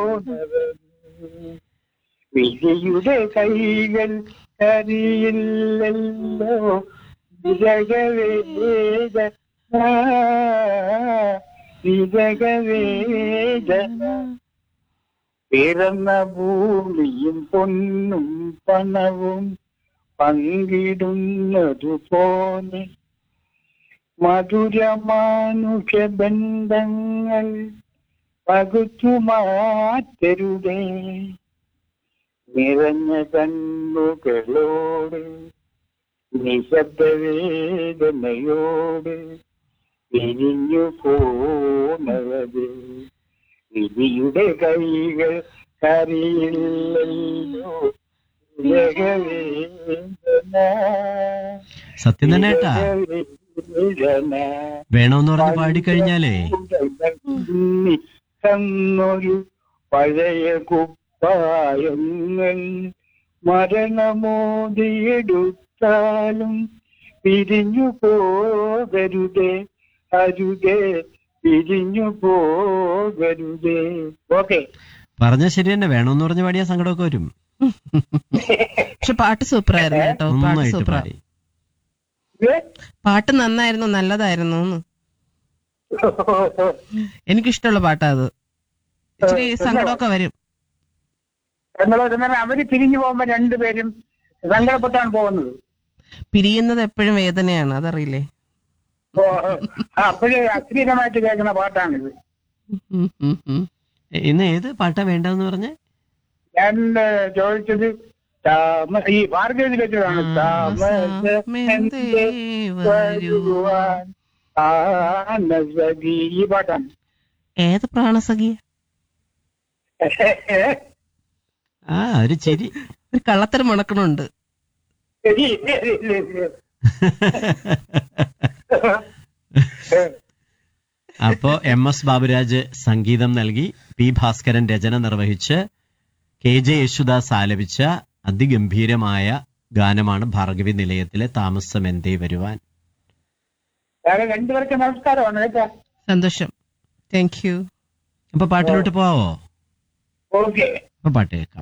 വിധിയുടെ കൈകൾ അറിയില്ലല്ലോ വിരകവേദ വിരകവേദന പിറന്ന ഭൂമിയും പൊന്നും പണവും പങ്കിടുന്നതുപോലെ മധുരമാനുഷ ബന്ധങ്ങൾ പകുത്തു മാറ്റരുതേ നിറഞ്ഞ കണ്ണുകളോട് നിശബ്ദവേദനയോട് പിരിഞ്ഞു പോണത് വിധിയുടെ കൈകൾ കറിയില്ലല്ലോ ജഗവേദന സത്യം തന്നെ ഏട്ടാ ജഗവേദന വേണമെന്ന് പറഞ്ഞ് പാടിക്കഴിഞ്ഞാലേ തന്നൊരു പഴയ കുപ്പായങ്ങൾ മരണമോദിയെടുത്താലും പിരിഞ്ഞു പോകരുതേ അരുതേ പിരിഞ്ഞു പോകരുതേ ഓക്കെ പറഞ്ഞ ശരി തന്നെ വേണമെന്ന് പറഞ്ഞ് പാടിയ സങ്കടമൊക്കെ വരും പക്ഷെ പാട്ട് സൂപ്പർ ആയിരുന്നു കേട്ടോ പാട്ട് നന്നായിട്ട് സൂപ്പർ പാടി പാട്ട് നന്നായിരുന്നു നല്ലതായിരുന്നു എന്ന്. എനിക്കിഷ്ടമുള്ള പാട്ടാ അത് ഇച്ചിരി സങ്കടമൊക്കെ വരും ഞങ്ങൾ അവര് പിരിഞ്ഞു പോകുമ്പോ രണ്ടുപേരും സങ്കടപ്പെട്ടാണ് പോകുന്നത് പിരിയുന്നത് എപ്പോഴും വേദനയാണ് അതറിയില്ലേ അപ്പോഴേ അശ്ലീലമായിട്ട് കേൾക്കുന്ന പാട്ടാണിത് ഉം, ഉം, ഉം. ഇന്ന് ഏത് പാട്ടാ വേണ്ടെന്ന് പറഞ്ഞേ ഞാൻ ഏ, ചോദിച്ചത് താമ ഈ ഭാർഗവതി വെച്ചതാണ് താമസമെന്തേ വരുവാൻ ആനസഖി. ഈ പാട്ടാണ് ഏത് പ്രാണസഖിയ ആ ഒരു ചിരി ഒരു കള്ളത്തരം മുണക്കണുണ്ട് അപ്പോ എം എസ് ബാബുരാജ് സംഗീതം നൽകി പി ഭാസ്കരൻ രചന നിർവഹിച്ച് കെ ജെ യേശുദാസ് ആലപിച്ച അതിഗംഭീരമായ ഗാനമാണ് ഭാർഗവി നിലയത്തിലെ താമസം എന്തേ വരുവാൻ വേറെ രണ്ടുപേർക്ക് നമസ്കാരമാണ് കേട്ടോ സന്തോഷം താങ്ക് യു അപ്പൊ പാട്ടിലോട്ട് പോവോ ഓക്കെ അപ്പൊ പാട്ട് കേൾക്കാം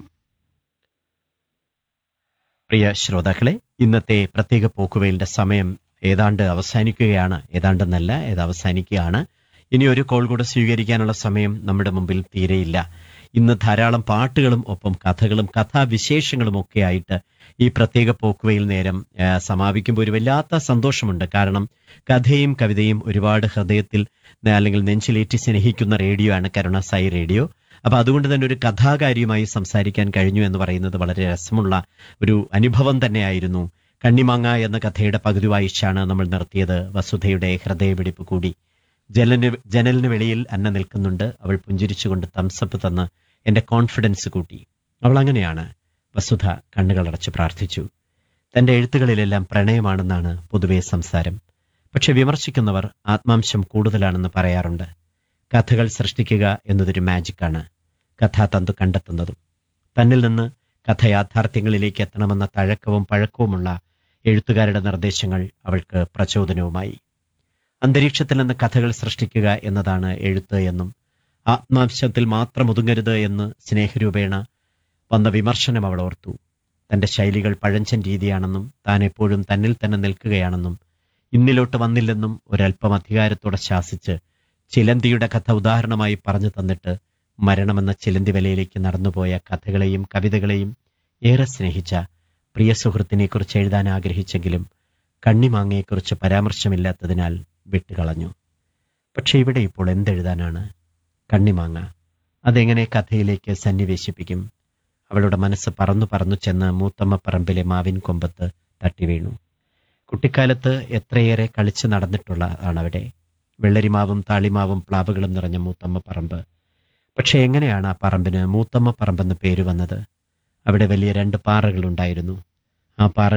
പ്രിയ ശ്രോതാക്കളെ ഇന്നത്തെ പ്രത്യേക പോക്കുവെയിലിന്റെ സമയം ഏതാണ്ട് അവസാനിക്കുകയാണ് ഏതാണ്ടെന്നല്ല ഏത് അവസാനിക്കുകയാണ് ഇനി ഒരു കോൾ കൂടെ സ്വീകരിക്കാനുള്ള സമയം നമ്മുടെ മുമ്പിൽ തീരെയില്ല ഇന്ന് ധാരാളം പാട്ടുകളും ഒപ്പം കഥകളും കഥാവിശേഷങ്ങളും ഒക്കെ ആയിട്ട് ഈ പ്രത്യേക പോക്കുവയിൽ നേരം ആ, സമാപിക്കുമ്പോൾ ഒരു വല്ലാത്ത സന്തോഷമുണ്ട് കാരണം കഥയും കവിതയും ഒരുപാട് ഹൃദയത്തിൽ ആ, അല്ലെങ്കിൽ നെഞ്ചിലേറ്റി സ്നേഹിക്കുന്ന റേഡിയോ ആണ് കരുണ സായി റേഡിയോ അപ്പൊ അതുകൊണ്ട് തന്നെ ഒരു കഥാകാരിയുമായി സംസാരിക്കാൻ കഴിഞ്ഞു എന്ന് പറയുന്നത് വളരെ രസമുള്ള ഒരു അനുഭവം തന്നെയായിരുന്നു കണ്ണിമാങ്ങ എന്ന കഥയുടെ പകുതി വായിച്ചാണ് നമ്മൾ നിർത്തിയത് വസുധയുടെ ഹൃദയപിടിപ്പ് കൂടി ജലന് ജനലിന് വെളിയിൽ അന്ന നിൽക്കുന്നുണ്ട് അവൾ പുഞ്ചിരിച്ചുകൊണ്ട് തംസപ്പ് തന്ന് എന്റെ കോൺഫിഡൻസ് കൂട്ടി അവൾ അങ്ങനെയാണ് വസുധ കണ്ണുകളടച്ച് പ്രാർത്ഥിച്ചു തന്റെ എഴുത്തുകളിലെല്ലാം പ്രണയമാണെന്നാണ് പൊതുവെ സംസാരം പക്ഷെ വിമർശിക്കുന്നവർ ആത്മാംശം കൂടുതലാണെന്ന് പറയാറുണ്ട് കഥകൾ സൃഷ്ടിക്കുക എന്നതൊരു മാജിക്കാണ് കഥാതന്തു കണ്ടെത്തുന്നതും തന്നിൽ നിന്ന് കഥ യാഥാർത്ഥ്യങ്ങളിലേക്ക് എത്തണമെന്ന തഴക്കവും പഴക്കവുമുള്ള എഴുത്തുകാരുടെ നിർദ്ദേശങ്ങൾ അവൾക്ക് പ്രചോദനവുമായി അന്തരീക്ഷത്തിൽ നിന്ന് കഥകൾ സൃഷ്ടിക്കുക എന്നതാണ് എഴുത്ത് എന്നും ആത്മാംശത്തിൽ മാത്രം ഒതുങ്ങരുത് എന്ന് സ്നേഹരൂപേണ വന്ന വിമർശനം അവൾ ഓർത്തു തന്റെ ശൈലികൾ പഴഞ്ചൻ രീതിയാണെന്നും താൻ എപ്പോഴും തന്നിൽ തന്നെ നിൽക്കുകയാണെന്നും ഇന്നിലോട്ട് വന്നില്ലെന്നും ഒരല്പം അധികാരത്തോടെ ശാസിച്ച് ചിലന്തിയുടെ കഥ ഉദാഹരണമായി പറഞ്ഞു തന്നിട്ട് മരണമെന്ന ചിലന്തി വലയിലേക്ക് നടന്നുപോയ കഥകളെയും കവിതകളെയും ഏറെ സ്നേഹിച്ച പ്രിയ സുഹൃത്തിനെക്കുറിച്ച് എഴുതാൻ ആഗ്രഹിച്ചെങ്കിലും കണ്ണിമാങ്ങയെക്കുറിച്ച് പരാമർശമില്ലാത്തതിനാൽ വിട്ടുകളഞ്ഞു പക്ഷെ ഇവിടെ ഇപ്പോൾ എന്തെഴുതാനാണ് കണ്ണിമാങ്ങ അതെങ്ങനെ കഥയിലേക്ക് സന്നിവേശിപ്പിക്കും അവളുടെ മനസ്സ് പറന്നു പറന്നു ചെന്ന് മൂത്തമ്മ പറമ്പിലെ മാവിൻ കൊമ്പത്ത് തട്ടി വീണു കുട്ടിക്കാലത്ത് എത്രയേറെ കളിച്ചു നടന്നിട്ടുള്ളതാണ് അവിടെ വെള്ളരിമാവും താളിമാവും പ്ലാവുകളും നിറഞ്ഞ മൂത്തമ്മ പറമ്പ് പക്ഷെ എങ്ങനെയാണ് ആ പറമ്പിന് മൂത്തമ്മ പറമ്പെന്ന് പേര് വന്നത് അവിടെ വലിയ രണ്ട് പാറകളുണ്ടായിരുന്നു ആ പാറ